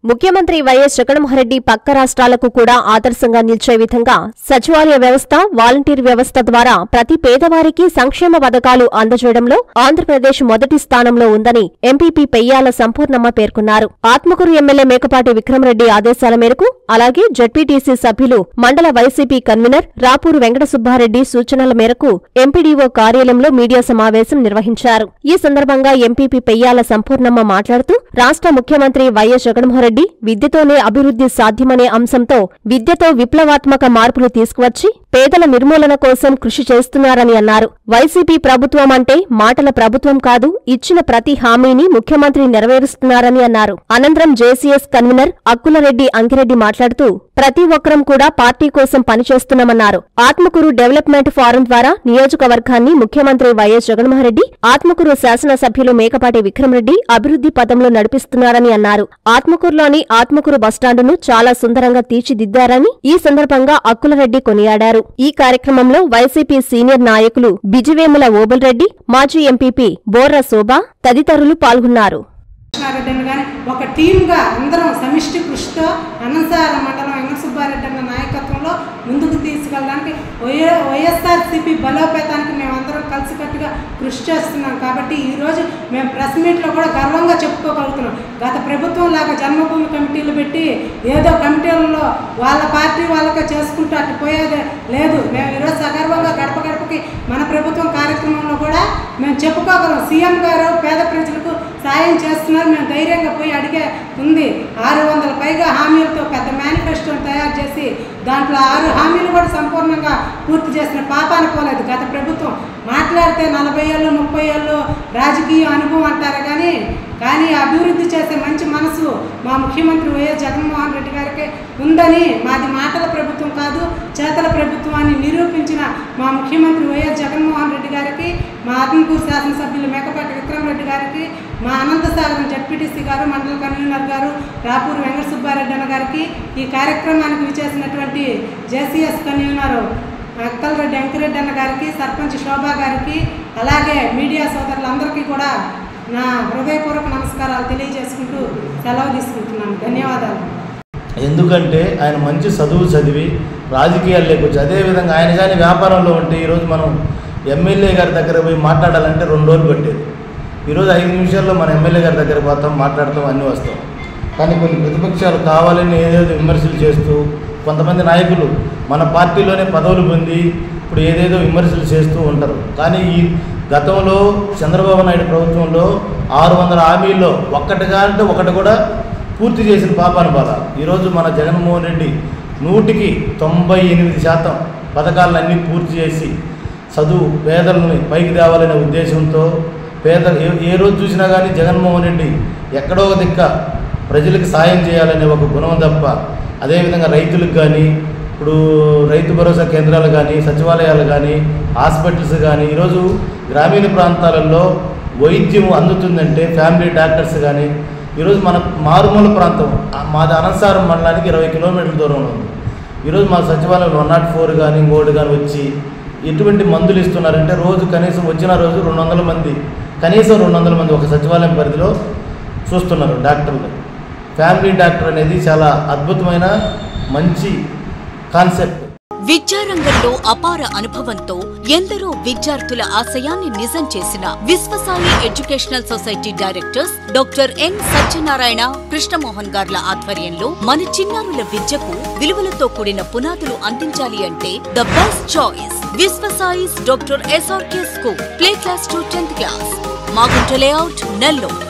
ముఖ్యమంత్రి వైఎస్ జగన్మోహన్రెడ్డి పక్క రాష్ట్రాలకు కూడా ఆదర్శంగా నిలిచే విధంగా సచివాలయ వ్యవస్థ వాలంటీర్ వ్యవస్థ ద్వారా ప్రతి పేదవారికి సంక్షేమ పథకాలు అందజేయడంలో ఆంధ్రప్రదేశ్ మొదటి స్థానంలో ఉందని ఎంపీపీ పెయ్యాల సంపూర్ణమ్మ పేర్కొన్నారు ఆత్మకూరు ఎమ్మెల్యే మేకపాటి విక్రమరెడ్డి ఆదేశాల మేరకు అలాగే జడ్పీటీసీ సభ్యులు మండల వైసీపీ కన్వీనర్ రాపూరు వెంకట సుబ్బారెడ్డి సూచనల మేరకు ఎంపీడీఓ కార్యాలయంలో మీడియా సమావేశం నిర్వహించారు ఈ సందర్భంగా ఎంపీపీ పెయ్యాల సంపూర్ణమ్మ మాట్లాడుతూ రాష్ట్ర ముఖ్యమంత్రి వైఎస్ జగన్మోహన్రెడ్డి విద్యతోనే అభివృద్ధి సాధ్యమనే అంశంతో విద్యతో విప్లవాత్మక మార్పులు తీసుకువచ్చి పేదల నిర్మూలన కోసం కృషి చేస్తున్నారని అన్నారు వైసీపీ ప్రభుత్వం అంటే మాటల ప్రభుత్వం కాదు ఇచ్చిన ప్రతి హామీని ముఖ్యమంత్రి నెరవేరుస్తున్నారని అన్నారు అనంతరం జేసీఎస్ కన్వీనర్ అక్కులరెడ్డి అంకిరెడ్డి మాట్లాడుతూ ప్రతి ఒక్కరం కూడా పార్టీ కోసం పనిచేస్తున్నామన్నారు ఆత్మకూరు డెవలప్మెంట్ ఫోరం ద్వారా నియోజకవర్గాన్ని ముఖ్యమంత్రి వైఎస్ జగన్మోహన్రెడ్డి ఆత్మకూరు శాసనసభ్యులు మేకపాటి విక్రమరెడ్డి అభివృద్ధి పదంలో నడిపిస్తున్నారని అన్నారు ఆత్మకూరులోని ఆత్మకూరు బస్టాండును చాలా సుందరంగా తీర్చిదిద్దారని ఈ సందర్భంగా అక్కులరెడ్డి కొనియాడారు ఈ కార్యక్రమంలో వైసీపీ సీనియర్ నాయకులు బిజివేముల ఓబుల్రెడ్డి మాజీ ఎంపీపీ బోర్ర శోభ తదితరులు పాల్గొన్నారు కృష్ణారెడ్డి అన్న కానీ ఒక టీమ్గా అందరం సమిష్టి కృషితో అనంతసార మండలం వెంకట సుబ్బారెడ్డి అన్న నాయకత్వంలో ముందుకు తీసుకెళ్ళడానికి వైఎ వైఎస్ఆర్సీపీ బలోపేతానికి మేమందరం కలిసికట్టుగా కృషి చేస్తున్నాం కాబట్టి ఈరోజు మేము ప్రెస్ మీట్లో కూడా గర్వంగా చెప్పుకోగలుగుతున్నాం గత ప్రభుత్వం లాగా జన్మభూమి కమిటీలు పెట్టి ఏదో కమిటీలలో వాళ్ళ పార్టీ వాళ్ళకే చేసుకుంటూ అటు పోయేదే లేదు మేము ఈరోజు సగర్వంగా గడప గడపకి మన ప్రభుత్వం కార్యక్రమంలో కూడా మేము చెప్పుకోగలం సీఎం గారు పేద ప్రజలకు సాయం చేస్తున్నారు మేము ధైర్యంగా పోయి అడిగే ఉంది ఆరు వందల పైగా హామీలతో పెద్ద మేనిఫెస్టోని తయారు చేసి దాంట్లో ఆరు హామీలు కూడా సంపూర్ణంగా పూర్తి చేసిన పాపాన పోలేదు గత ప్రభుత్వం మాట్లాడితే నలభై ఏళ్ళు ముప్పై ఏళ్ళు రాజకీయ అనుభవం అంటారు కానీ కానీ అభివృద్ధి చేసే మంచి మనసు మా ముఖ్యమంత్రి వైఎస్ జగన్మోహన్ రెడ్డి గారికి ఉందని మాది మాటల ప్రభుత్వం కాదు చేతల ప్రభుత్వం అని నిరూపించిన మా ముఖ్యమంత్రి వైఎస్ జగన్మోహన్ రెడ్డి గారికి మా ఆత్మకూరు శాసనసభ్యులు మేకపాటి విక్రమరెడ్డి గారికి మా అనంతసాగరం జడ్పీటీసీ గారు మండల కన్వీనర్ గారు రాపూర్ వెంకట సుబ్బారెడ్డి అన్న గారికి ఈ కార్యక్రమానికి విచేసినటువంటి జేసీఎస్ కన్వీనర్ అక్కలరెడ్డి అంకిరెడ్డి అన్న గారికి సర్పంచ్ శోభా గారికి అలాగే మీడియా సోదరులందరికీ కూడా నా హృదయపూర్వక నమస్కారాలు తెలియజేసుకుంటూ సెలవు తీసుకుంటున్నాను ధన్యవాదాలు ఎందుకంటే ఆయన మంచి చదువు చదివి రాజకీయాల్లోకి వచ్చి అదేవిధంగా ఆయన కానీ వ్యాపారంలో ఉంటే ఈరోజు మనం ఎమ్మెల్యే గారి దగ్గర పోయి మాట్లాడాలంటే రెండు రోజులు పట్టేది ఈరోజు ఐదు నిమిషాల్లో మన ఎమ్మెల్యే గారి దగ్గర పోతాం మాట్లాడతాం అన్నీ వస్తాం కానీ కొన్ని ప్రతిపక్షాలు కావాలని ఏదేదో విమర్శలు చేస్తూ కొంతమంది నాయకులు మన పార్టీలోనే పదవులు పొంది ఇప్పుడు ఏదేదో విమర్శలు చేస్తూ ఉంటారు కానీ ఈ గతంలో చంద్రబాబు నాయుడు ప్రభుత్వంలో ఆరు వందల హామీల్లో ఒక్కటిగా అంటే ఒకటి కూడా పూర్తి చేసిన పాపాను బాధ ఈరోజు మన జగన్మోహన్ రెడ్డి నూటికి తొంభై ఎనిమిది శాతం పథకాలన్నీ పూర్తి చేసి చదువు పేదలని పైకి తేవాలనే ఉద్దేశంతో పేద ఏ ఏ రోజు చూసినా కానీ జగన్మోహన్ రెడ్డి ఎక్కడో ఒక దిక్క ప్రజలకు సాయం చేయాలనే ఒక గుణం తప్ప అదేవిధంగా రైతులకు కానీ ఇప్పుడు రైతు భరోసా కేంద్రాలు కానీ సచివాలయాలు కానీ హాస్పిటల్స్ కానీ ఈరోజు గ్రామీణ ప్రాంతాలలో వైద్యం అందుతుందంటే ఫ్యామిలీ డాక్టర్స్ కానీ ఈరోజు మన మారుమూల ప్రాంతం ఆ మాది అనంతసారం మండలానికి ఇరవై కిలోమీటర్ల దూరంలో ఉంది ఈరోజు మా సచివాలయం వన్ నాట్ ఫోర్ కానీ ఇంకోటి కానీ వచ్చి ఎటువంటి మందులు ఇస్తున్నారంటే రోజు కనీసం వచ్చిన రోజు రెండు వందల మంది కనీసం రెండు వందల మంది ఒక సచివాలయం పరిధిలో చూస్తున్నారు డాక్టర్లు ఫ్యామిలీ డాక్టర్ అనేది చాలా అద్భుతమైన మంచి కాన్సెప్ట్ విద్యారంగంలో అపార అనుభవంతో ఎందరో విద్యార్థుల ఆశయాన్ని నిజం చేసిన Vishwasai educational society directors doctor N Satyanarayana Krishnamohan గార్ల ఆధ్వర్యంలో మన చిన్నారుల విద్యకు విలువలతో కూడిన పునాదులు అందించాలి అంటే the best choice Vishwasai's doctor SRK school play class to tenth class Magunta layout Nellore